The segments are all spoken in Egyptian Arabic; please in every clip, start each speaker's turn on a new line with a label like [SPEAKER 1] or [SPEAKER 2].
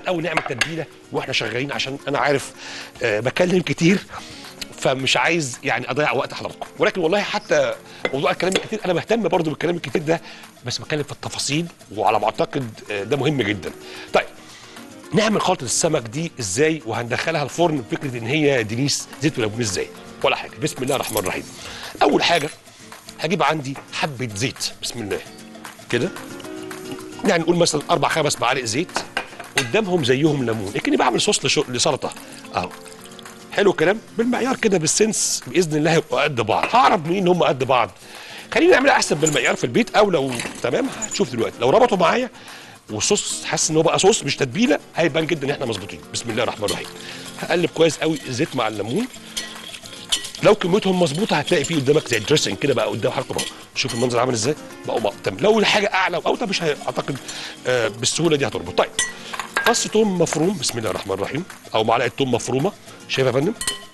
[SPEAKER 1] الاول نعمل تتبيله واحنا شغالين عشان انا عارف آه بكلم كتير فمش عايز يعني اضيع وقت حضراتكم ولكن والله حتى موضوع الكلام الكتير انا بهتم برضو بالكلام الكتير ده بس بتكلم في التفاصيل وعلى ما اعتقد آه، ده مهم جدا طيب نعمل خلطه السمك دي ازاي وهندخلها الفرن بفكره ان هي دنيس زيت وليمون ازاي ولا حاجه بسم الله الرحمن الرحيم اول حاجه هجيب عندي حبه زيت بسم الله كده يعني نقول مثلا اربع خمس معالق زيت قدامهم زيهم ليمون لكني بعمل صوص لشو- لسلطه اهو حلو الكلام بالمعيار كده بالسنس باذن الله هيبقوا قد بعض هعرف منين ان هم قد بعض خلينا نعملها احسن بالمعيار في البيت او لو تمام هتشوف دلوقتي لو ربطوا معايا والصوص حاسس ان هو بقى صوص مش تتبيله هيبان جدا ان احنا مظبوطين بسم الله الرحمن الرحيم هقلب كويس قوي الزيت مع الليمون لو كميتهم مظبوطه هتلاقي فيه قدامك زي دريسنج كده بقى قدام حضرتك اهو شوف المنظر عامل ازاي بقوا مقطم لو الحاجه اعلى واوطى مش هي- اعتقد آه بالسهوله دي هتربط طيب فص توم مفروم بسم الله الرحمن الرحيم او معلقه توم مفرومه شايف يا فندم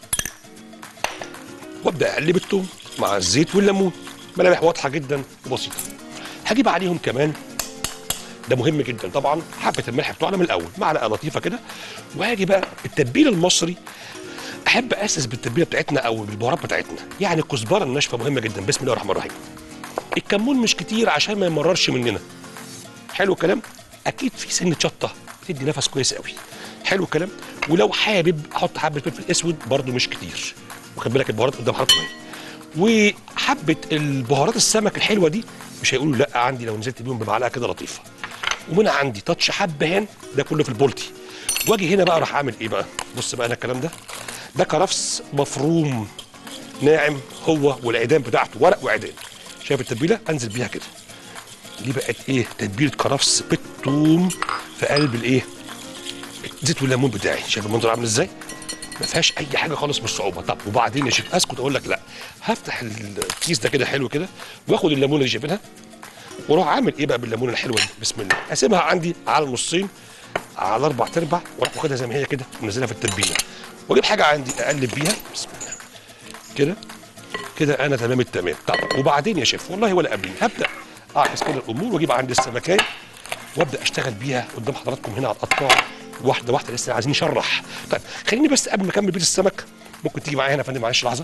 [SPEAKER 1] وابدا اقلب التوم مع الزيت والليمون ملامح واضحه جدا وبسيطه هجيب عليهم كمان ده مهم جدا طبعا حبه الملح بتوعنا من الاول معلقه لطيفه كده وهاجي بقى التتبيل المصري احب اسس بالتتبيله بتاعتنا او بالبهارات بتاعتنا يعني الكزبره الناشفه مهمه جدا بسم الله الرحمن الرحيم الكمون مش كتير عشان ما يمررش مننا حلو الكلام اكيد في سنه شطه بتدي نفس كويس قوي حلو الكلام ولو حابب احط حبه فلفل اسود برده مش كتير واخد بالك البهارات قدام حضرتك اهي وحبه البهارات السمك الحلوه دي مش هيقولوا لا عندي لو نزلت بيهم بمعلقه كده لطيفه ومن عندي تاتش حبهان ده كله في البولتي واجي هنا بقى راح اعمل ايه بقى بص بقى انا الكلام ده ده كرفس مفروم ناعم هو والعيدان بتاعته ورق وعيدان شايف التتبيله انزل بيها كده دي بقت ايه تتبيله كرفس بالثوم في قلب الايه زيت والليمون بتاعي شايف المنظر عامل ازاي ما فيهاش اي حاجه خالص مش صعوبه طب وبعدين يا شيف اسكت اقول لك لا هفتح الكيس ده كده حلو كده واخد الليمونه اللي شايفينها واروح عامل ايه بقى بالليمونه الحلوه دي بسم الله اسيبها عندي على النصين على اربع تربع واروح واخدها زي ما هي كده ومنزلها في التتبيله واجيب حاجه عندي اقلب بيها بسم الله كده كده انا تمام التمام طب وبعدين يا شيف والله ولا قبل هبدا اعكس كده الامور واجيب عندي السمكايه وابدا اشتغل بيها قدام حضراتكم هنا على القطاع واحده واحده لسه عايزين نشرح طيب خليني بس قبل ما اكمل بيت السمك ممكن تيجي معايا هنا يا فندم معلش لحظه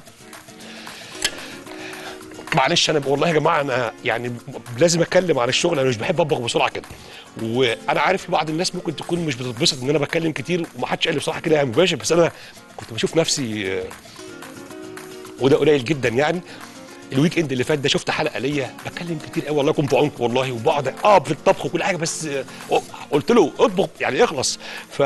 [SPEAKER 1] معلش انا والله يا جماعه انا يعني لازم اتكلم عن الشغل انا مش بحب اطبخ بسرعه كده وانا عارف في بعض الناس ممكن تكون مش بتتبسط ان انا بتكلم كتير ومحدش قال لي بصراحه كده يا مباشر بس انا كنت بشوف نفسي آه، وده قليل جدا يعني الويك اند اللي فات ده شفت حلقه ليا بتكلم كتير قوي والله يكون في عونكم والله وبقعد اه في الطبخ وكل حاجه بس آه، قلت له اطبخ يعني اخلص ف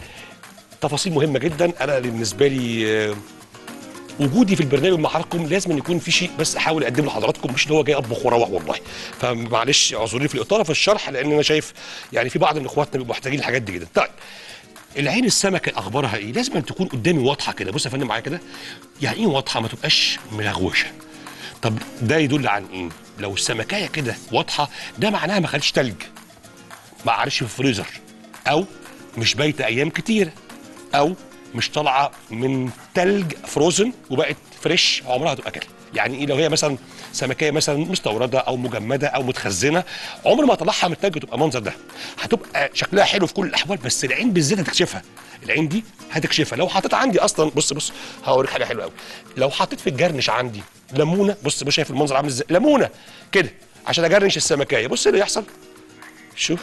[SPEAKER 1] تفاصيل مهمه جدا انا بالنسبه لي آه، وجودي في البرنامج مع حضراتكم لازم أن يكون في شيء بس احاول اقدمه لحضراتكم مش ان هو جاي اطبخ واروح والله فمعلش اعذروني في الاطاله في الشرح لان انا شايف يعني في بعض من اخواتنا بيبقوا محتاجين الحاجات دي جدا طيب العين السمكه اخبارها ايه لازم أن تكون قدامي واضحه كده بص يا فندم معايا كده يعني ايه واضحه ما تبقاش ملغوشه طب ده يدل عن ايه لو السمكايه كده واضحه ده معناها ما خدتش تلج ما قعدتش في الفريزر او مش بايته ايام كتير او مش طالعه من تلج فروزن وبقت فريش عمرها هتبقى كده يعني ايه لو هي مثلا سمكيه مثلا مستورده او مجمده او متخزنه عمر ما اطلعها من التلج تبقى المنظر ده هتبقى شكلها حلو في كل الاحوال بس العين بالذات هتكشفها العين دي هتكشفها لو حطيت عندي اصلا بص بص هوريك حاجه حلوه قوي لو حطيت في الجرنش عندي ليمونه بص بص شايف المنظر عامل ازاي ليمونه كده عشان اجرنش السمكيه بص اللي يحصل شوف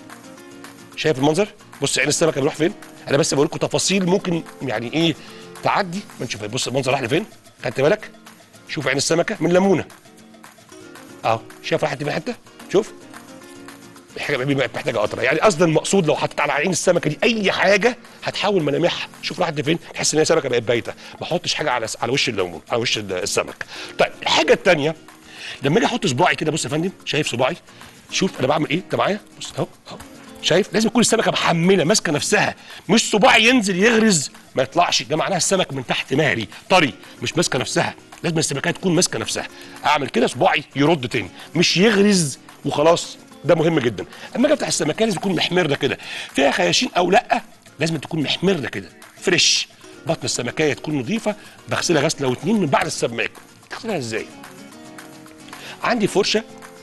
[SPEAKER 1] شايف المنظر بص عين السمكه بيروح فين انا بس بقول لكم تفاصيل ممكن يعني ايه تعدي ما نشوف بص المنظر راح لفين خدت بالك شوف عين السمكه من ليمونه اهو شايف راحت من حته شوف حاجه بقت محتاجه قطره يعني قصدا المقصود لو حطيت على عين السمكه دي اي حاجه هتحول ملامحها شوف راحت لفين تحس ان هي سمكه بقت بايته ما احطش حاجه على على وش الليمون على وش السمك طيب الحاجه الثانيه لما اجي احط صباعي كده بص يا فندم شايف صباعي شوف انا بعمل ايه انت معايا بص اهو اهو شايف لازم تكون السمكه محمله ماسكه نفسها مش صباعي ينزل يغرز ما يطلعش ده معناها السمك من تحت مهري طري مش ماسكه نفسها لازم السمكه تكون ماسكه نفسها اعمل كده صباعي يرد تاني مش يغرز وخلاص ده مهم جدا اما اجي افتح السمكه لازم تكون محمره كده فيها خياشيم او لا لازم تكون محمره كده فريش بطن السمكيه تكون نظيفه بغسلها غسله واتنين من بعد السماك اغسلها ازاي عندي فرشه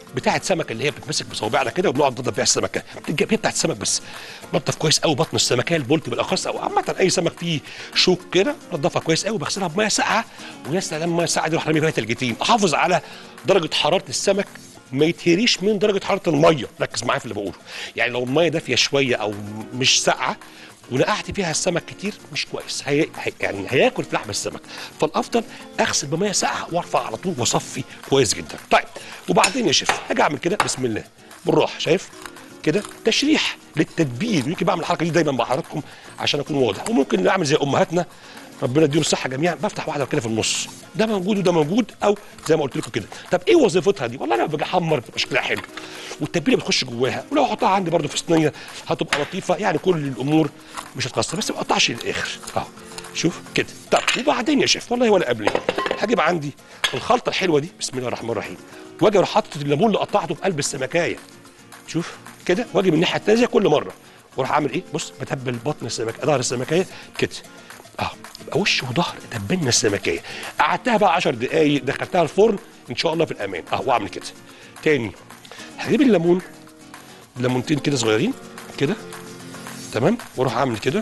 [SPEAKER 1] بتاعه سمك اللي هي بتتمسك بصوابعنا كده وبنقعد نضرب بيها السمكه بتجيب هي بتاعه السمك بس نضف كويس قوي بطن السمكيه البولت بالاخص او عامه اي سمك فيه شوك كده نضفها كويس قوي بغسلها بميه ساقعه ويا سلام ميه ساقعه دي اروح رامي فيها تلجتين احافظ على درجه حراره السمك ما يتهريش من درجه حراره الميه ركز معايا في اللي بقوله يعني لو الميه دافيه شويه او مش ساقعه ونقعت فيها السمك كتير مش كويس هي... هي... يعني هياكل في لحم السمك فالافضل اغسل بميه ساقعه وارفع على طول واصفي كويس جدا طيب وبعدين يا شيف هاجي اعمل كده بسم الله بالراحه شايف كده تشريح للتتبيل يمكن بعمل الحركه دي دايما مع حضراتكم عشان اكون واضح وممكن نعمل زي امهاتنا ربنا يديهم الصحه جميعا بفتح واحده كده في النص ده موجود وده موجود او زي ما قلت لكم كده طب ايه وظيفتها دي والله انا باجي احمر بتبقى شكلها حلو والتتبيله بتخش جواها ولو احطها عندي برده في صينيه هتبقى لطيفه يعني كل الامور مش هتكسر بس ما اقطعش للاخر اهو شوف كده طب وبعدين يا شيف والله ولا قبل هجيب عندي الخلطه الحلوه دي بسم الله الرحمن الرحيم واجي اروح حاطط الليمون اللي قطعته في قلب السمكايه شوف كده واجي من الناحيه الثانيه كل مره واروح اعمل ايه بص بتبل بطن السمكه ظهر السمكيه كده اه يبقى وش وظهر تبلنا السمكيه قعدتها بقى 10 دقائق دخلتها الفرن ان شاء الله في الامان اه واعمل كده تاني هجيب الليمون ليمونتين كده صغيرين كده تمام واروح اعمل كده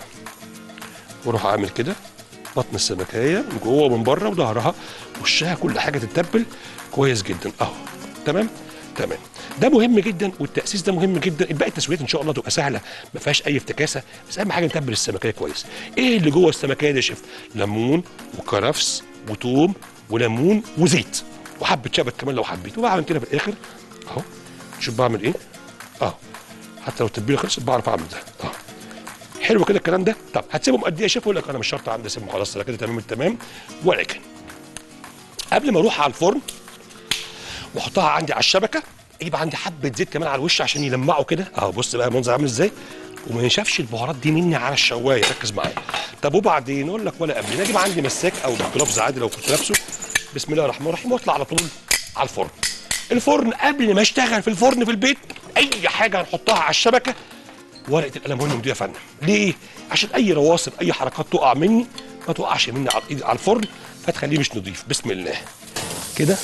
[SPEAKER 1] واروح اعمل كده بطن السمكيه من جوه ومن بره وظهرها وشها كل حاجه تتبل كويس جدا اهو تمام تمام ده مهم جدا والتاسيس ده مهم جدا باقي التسويات ان شاء الله تبقى سهله ما فيهاش اي افتكاسه بس اهم حاجه نتبل السمكيه كويس ايه اللي جوه السمكيه ده يا شيف ليمون وكرفس وتوم وليمون وزيت وحبه شبت كمان لو حبيت وبعمل كده في الاخر اهو شوف بعمل ايه اهو حتى لو التتبيله خلصت بعرف اعمل ده اهو حلو كده الكلام ده طب هتسيبهم قد ايه يا شيف يقول لك انا مش شرط عندي اسيبهم خلاص انا كده تمام التمام ولكن قبل ما اروح على الفرن واحطها عندي على الشبكه اجيب عندي حبه زيت كمان على الوش عشان يلمعوا كده اهو بص بقى المنظر عامل ازاي وما ينشفش البهارات دي مني على الشوايه ركز معايا طب وبعدين اقول لك ولا قبل اجيب عندي مساك او جلافز عادي لو كنت لابسه بسم الله الرحمن الرحيم واطلع على طول على الفرن الفرن قبل ما اشتغل في الفرن في البيت اي حاجه هنحطها على الشبكه ورقه الالومنيوم دي يا فندم ليه عشان اي رواسب اي حركات تقع مني ما توقعش مني على الايد على الفرن فتخليه مش نظيف بسم الله كده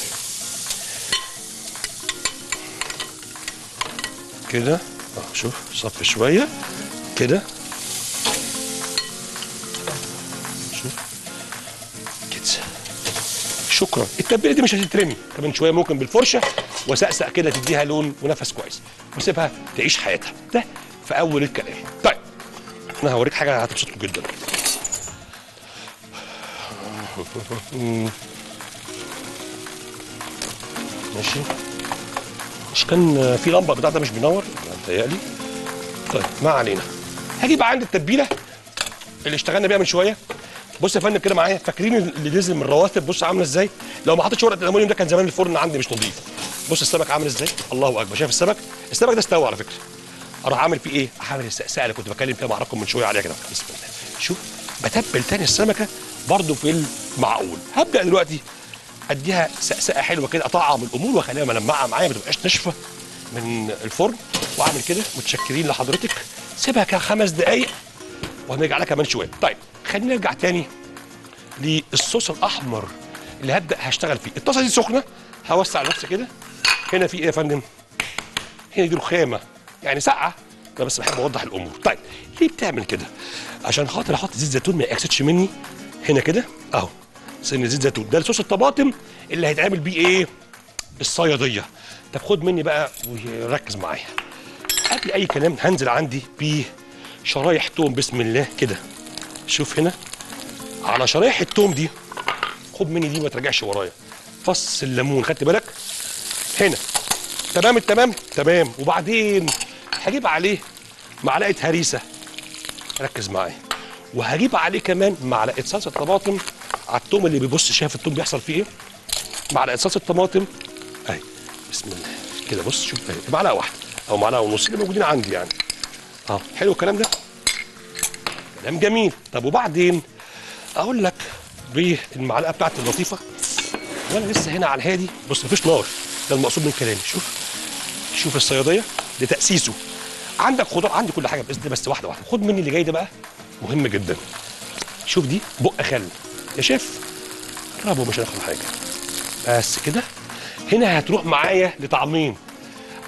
[SPEAKER 1] كده اه شوف صف شويه كده شوف كده شكرا التتبيله دي مش هتترمي كمان شويه ممكن بالفرشه وسقسق كده تديها لون ونفس كويس وسيبها تعيش حياتها ده في اول الكلام طيب انا هوريك حاجه هتبسطكم جدا ماشي مش كان في لمبه بتاع ده مش بينور متهيألي طيب ما علينا هجيب عندي التتبيله اللي اشتغلنا بيها من شويه بص يا فندم كده معايا فاكرين اللي نزل من الرواتب بص عامله ازاي لو ما حطيتش ورقه الالومنيوم ده كان زمان الفرن عندي مش نظيف بص السمك عامل ازاي الله اكبر شايف السمك السمك ده استوى على فكره اروح اعمل فيه ايه اعمل السقسقه اللي كنت بتكلم فيها مع حضراتكم من شويه عليها كده بسم الله شوف بتبل تاني السمكه برضو في المعقول هبدا دلوقتي اديها سقسقه حلوه كده اطعم الامور واخليها ملمعه معايا ما تبقاش ناشفه من الفرن واعمل كده متشكرين لحضرتك سيبها كده خمس دقائق وهنرجع لها كمان شويه طيب خلينا نرجع تاني للصوص الاحمر اللي هبدا هشتغل فيه الطاسه دي سخنه هوسع نفسي كده هنا في ايه يا فندم هنا دي رخامه يعني ساقعه انا بس بحب اوضح الامور طيب ليه بتعمل كده عشان خاطر احط زيت زيتون ما يكسدش مني هنا كده اهو سن زيت زيتون ده صوص الطماطم اللي هيتعمل بيه ايه الصياديه طب خد مني بقى وركز معايا قبل اي كلام هنزل عندي بشرايح توم بسم الله كده شوف هنا على شرايح التوم دي خد مني دي ما ترجعش ورايا فص الليمون خدت بالك هنا تمام التمام تمام وبعدين هجيب عليه معلقه هريسه ركز معايا وهجيب عليه كمان معلقه صلصه طماطم على التوم اللي بيبص شايف التوم بيحصل فيه ايه معلقه صلصه طماطم اهي بسم الله كده بص شوف اهي معلقه واحده او معلقه ونص اللي موجودين عندي يعني اه حلو الكلام ده كلام جميل طب وبعدين اقول لك بالمعلقه بتاعتي اللطيفه وانا لسه هنا على الهادي بص مفيش نار ده المقصود من كلامي شوف شوف الصياديه لتاسيسه عندك خضار عندي كل حاجه باذن الله بس واحده واحده خد مني اللي جاي ده بقى مهم جدا شوف دي بق خل يا شيف قربوا مش هناخد حاجه بس كده هنا هتروح معايا لطعمين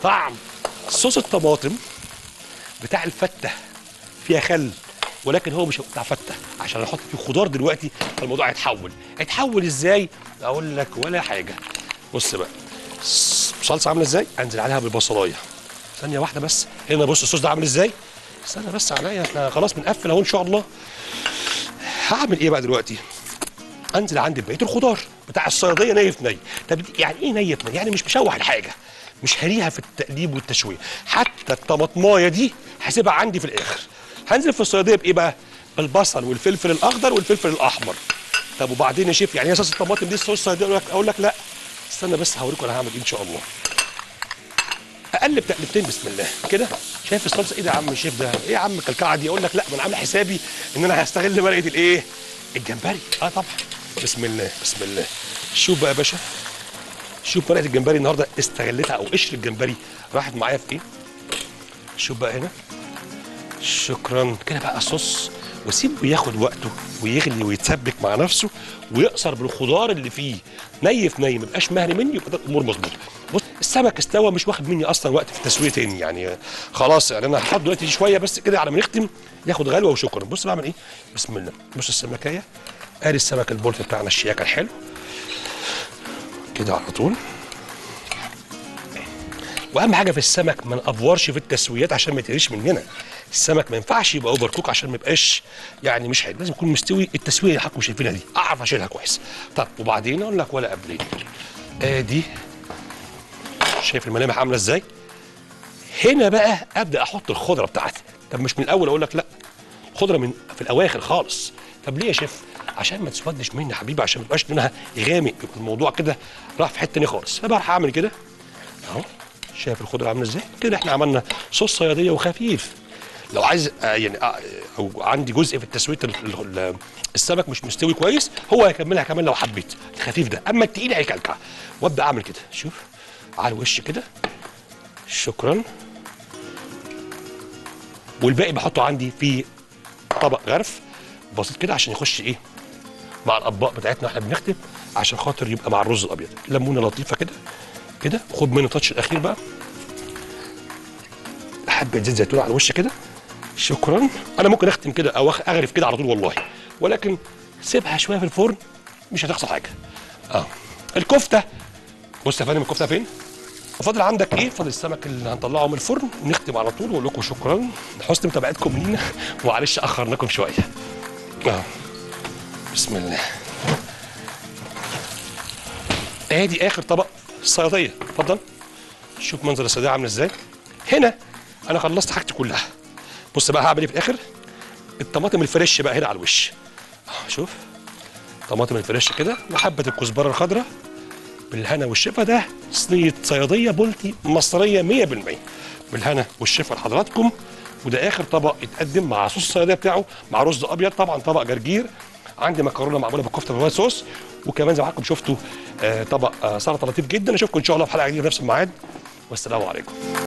[SPEAKER 1] طعم صوص الطماطم بتاع الفته فيها خل ولكن هو مش بتاع فته عشان احط فيه خضار دلوقتي فالموضوع هيتحول هيتحول ازاي اقول لك ولا حاجه بص بقى الص- صلصه عامله ازاي انزل عليها بالبصلايه ثانيه واحده بس هنا بص الصوص ده عامل ازاي استنى بس عليا احنا خلاص بنقفل اهو ان شاء الله هعمل ايه بقى دلوقتي انزل عند بقيه الخضار بتاع الصياديه ني في ني طب دي- يعني ايه ني في ني يعني مش مشوح الحاجه مش هريها في التقليب والتشويه حتى الطماطمايه دي هسيبها عندي في الاخر هنزل في الصياديه بايه بقى البصل والفلفل الاخضر والفلفل الاحمر طب وبعدين يا شيف يعني هي صوص الطماطم دي صوص صياديه اقول لك اقول لك لا استنى بس هوريكم انا هعمل ايه ان شاء الله اقلب تقلبتين بسم الله كده شايف الصلصه ايه ده يا عم الشيف ده ايه يا عم الكلكعه دي اقول لك لا ما انا عامل حسابي ان انا هستغل مرقه الايه الجمبري اه طبعا بسم الله بسم الله شوف بقى يا باشا شوف مرقه الجمبري النهارده استغلتها او قشر الجمبري راحت معايا في ايه شوف بقى هنا شكرا كده بقى الصوص وسيبه ياخد وقته ويغلي ويتسبك مع نفسه ويقصر بالخضار اللي فيه ني في ني ما يبقاش مهري مني يبقى الامور مظبوطه بص السمك استوى مش واخد مني اصلا وقت في التسويه تاني يعني خلاص يعني انا هحط دلوقتي شويه بس كده على ما نختم ياخد غلوه وشكرا بص بعمل ايه بسم الله بص السمكيه ادي السمك البولت بتاعنا الشياكه الحلو كده على طول واهم حاجه في السمك ما نافورش في التسويات عشان ما يتقريش مننا السمك ما ينفعش يبقى اوفر كوك عشان ما يبقاش يعني مش حلو لازم يكون مستوي التسويه اللي حضراتكم شايفينها دي اعرف اشيلها كويس طب وبعدين اقول لك ولا قبلين ادي شايف الملامح عامله ازاي هنا بقى ابدا احط الخضره بتاعتي طب مش من الاول اقول لك لا خضره من في الاواخر خالص طب ليه يا شيف عشان ما تسودش مني يا حبيبي عشان ما يبقاش لونها غامق يبقى الموضوع كده راح في حته تانيه خالص فبقى هعمل كده اهو شايف الخضره عامله ازاي كده احنا عملنا صوص صياديه وخفيف لو عايز آه يعني آه او عندي جزء في التسويه ال- ال- ال- السمك مش مستوي كويس هو هيكملها كمان لو حبيت الخفيف ده اما التقيل هيكلكع وابدا اعمل كده شوف على الوش كده شكرا والباقي بحطه عندي في طبق غرف بسيط كده عشان يخش ايه مع الاطباق بتاعتنا واحنا بنختم عشان خاطر يبقى مع الرز الابيض ليمونه لطيفه كده كده خد مني التاتش الاخير بقى حبه زيت زيتون على الوش كده شكرا انا ممكن اختم كده او أخ- اغرف كده على طول والله ولكن سيبها شويه في الفرن مش هتخسر حاجه اه الكفته بص يا فندم الكفته فين فاضل عندك ايه فاضل السمك اللي هنطلعه من الفرن نختم على طول واقول لكم شكرا لحسن متابعتكم لينا ومعلش اخرناكم شويه اه بسم الله ادي اخر طبق الصياديه اتفضل شوف منظر الصياديه عامل ازاي هنا انا خلصت حاجتي كلها بص بقى هعمل ايه في الاخر الطماطم الفريش بقى هنا على الوش آه، شوف طماطم الفريش كده وحبه الكزبره الخضراء بالهنا والشفا ده صينيه صياديه بولتي مصريه 100% بالهنا والشفا لحضراتكم وده اخر طبق يتقدم مع صوص الصياديه بتاعه مع رز ابيض طبعا طبق جرجير عندي مكرونه معموله بالكفته بالوايت صوص وكمان زي ما حضراتكم شفتوا آه طبق آه سلطه لطيف جدا اشوفكم ان شاء الله في حلقه جديده في نفس الميعاد والسلام عليكم